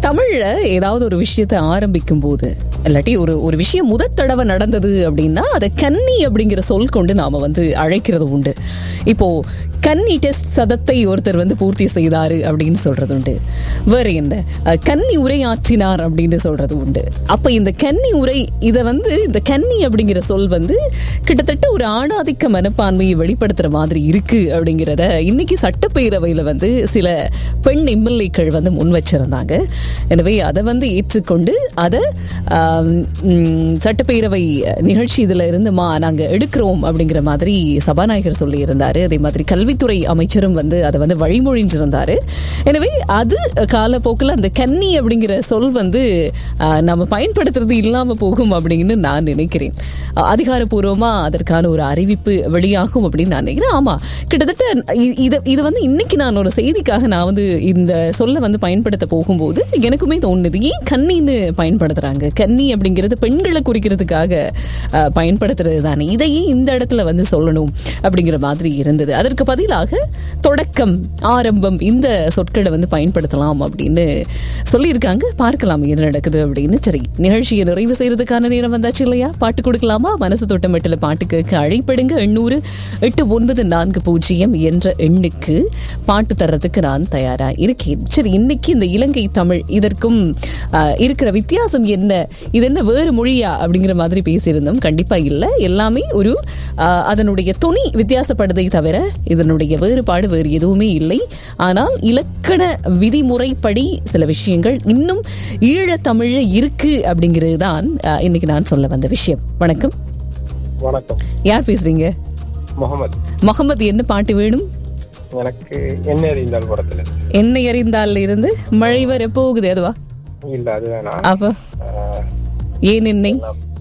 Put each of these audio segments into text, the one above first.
தமிழ்ல ஏதாவது ஒரு விஷயத்தை ஆரம்பிக்கும் போது இல்லாட்டி ஒரு ஒரு விஷயம் முதற் தடவை நடந்தது அப்படின்னா அதை கன்னி அப்படிங்கிற சொல் கொண்டு நாம வந்து அழைக்கிறது உண்டு இப்போ கன்னி டெஸ்ட் சதத்தை ஒருத்தர் வந்து பூர்த்தி செய்தாரு அப்படின்னு சொல்றது உண்டு வேற என்ன அஹ், கன்னி உரையாற்றினார் அப்படின்னு சொல்றது உண்டு அப்ப இந்த கன்னி உரை இதை வந்து இந்த கன்னி அப்படிங்கிற சொல் வந்து கிட்டத்தட்ட ஒரு ஆணாதிக்க மனப்பான்மையை வெளிப்படுத்துற மாதிரி இருக்கு அப்படிங்கிறத இன்னைக்கு சட்டப்பேரவையில வந்து சில பெண் எம்எல்ஏக்கள் வந்து முன் வச்சிருந்தாங்க எனவே அதை வந்து ஏற்றுக்கொண்டு அதை ஆம், ம், சட்டப்பேரவை நிகழ்ச்சி இதுல இருந்து மா நாங்க எடுக்கிறோம் அப்படிங்கிற மாதிரி சபாநாயகர் சொல்லி இருந்தாரு அதே மாதிரி கல்வித்துறை அமைச்சரும் வந்து அதை வந்து வழிமொழிஞ்சிருந்தாரு எனவே அது காலப்போக்கில் அந்த கன்னி அப்படிங்கிற சொல் வந்து ஆ, நம்ம பயன்படுத்துறது இல்லாம போகும் அப்படின்னு நான் நினைக்கிறேன் அ, அதிகாரப்பூர்வமா அதற்கான ஒரு அறிவிப்பு வெளியாகும் அப்படின்னு நான் நினைக்கிறேன் ஆமா கிட்டத்தட்ட இ- இத இது வந்து இன்னைக்கு நான் ஒரு செய்திக்காக நான் வந்து இந்த சொல்ல வந்து பயன்படுத்த போகும்போது எனக்குமே தோணுது ஏன் கன்னின்னு பயன்படுத்துறாங்க கன்னி அப்படிங்கிறது பெண்களை குறிக்கிறதுக்காக அஹ், பயன்படுத்துறது தானே இதையே இந்த இடத்துல வந்து சொல்லணும் அப்படிங்கிற மாதிரி இருந்தது அதற்கு பதிலாக தொடக்கம் ஆரம்பம் இந்த சொற்களை வந்து பயன்படுத்தலாம் அப்படின்னு சொல்லியிருக்காங்க பார்க்கலாம் என்ன நடக்குது அப்படின்னு சரி நிகழ்ச்சியை நிறைவு செய்யறதுக்கான நேரம் வந்தாச்சு இல்லையா பாட்டு கொடுக்கலாமா மனசு தொட்டமட்டில் பாட்டு கேட்க அழைப்படுங்க எண்ணூறு எட்டு ஒன்பது நான்கு பூஜ்ஜியம் என்ற எண்ணுக்கு பாட்டு தர்றதுக்கு நான் தயாரா இருக்கேன் சரி இன்னைக்கு இந்த இலங்கை தமிழ் இதற்கும் ஆஹ், இருக்கிற வித்தியாசம் என்ன இது என்ன வேறு மொழியா அப்படிங்கிற மாதிரி பேசியிருந்தோம் கண்டிப்பா இல்லை எல்லாமே ஒரு ஆஹ், அதனுடைய துணி வித்தியாசப்படுதை தவிர இதனுடைய வேறுபாடு வேறு எதுவுமே இல்லை ஆனால் இலக்கண விதிமுறைப்படி சில விஷயங்கள் இன்னும் ஈழத் தமிழ்ல இருக்கு அப்படிங்கிறது தான் ஆஹ், இன்னைக்கு நான் சொல்ல வந்த விஷயம் வணக்கம் வணக்கம் யார் பேசுறீங்க முகமது முகமது என்ன பாட்டு வேணும் எனக்கு என்ன அறிந்தால் படத்துல என்னை அறிந்தால் இருந்து மழை வர போகுது அதுவா இல்ல அது வேணாம் அப்ப ஆஹ், ஏன் என்னை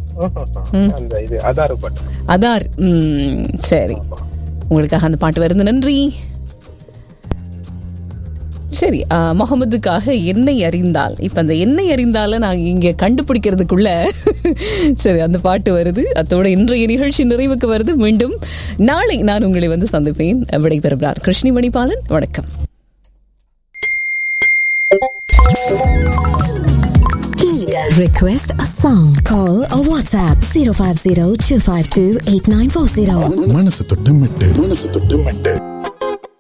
அந்த இது அதாறு பாட்டு அதார் ம், சரி உங்களுக்காக அந்த பாட்டு வருது நன்றி சரி ஆ, முகமதுக்காக என்னை அறிந்தால் இப்ப அந்த என்னை அறிந்தால நாங்க இங்க கண்டுபிடிக்கிறதுக்குள்ள சரி அந்த பாட்டு வருது அதோட இன்றைய நிகழ்ச்சி நிறைவுக்கு வருது மீண்டும் நாளை நான் உங்களை வந்து சந்திப்பேன் விடைபெறுகிறார் கிருஷ்ணி மணிபாலன் வணக்கம் Request a song. Call or WhatsApp 050 252 8940. மனசு தொட்டு மெட்டு மனசு தொட்டு மெட்டு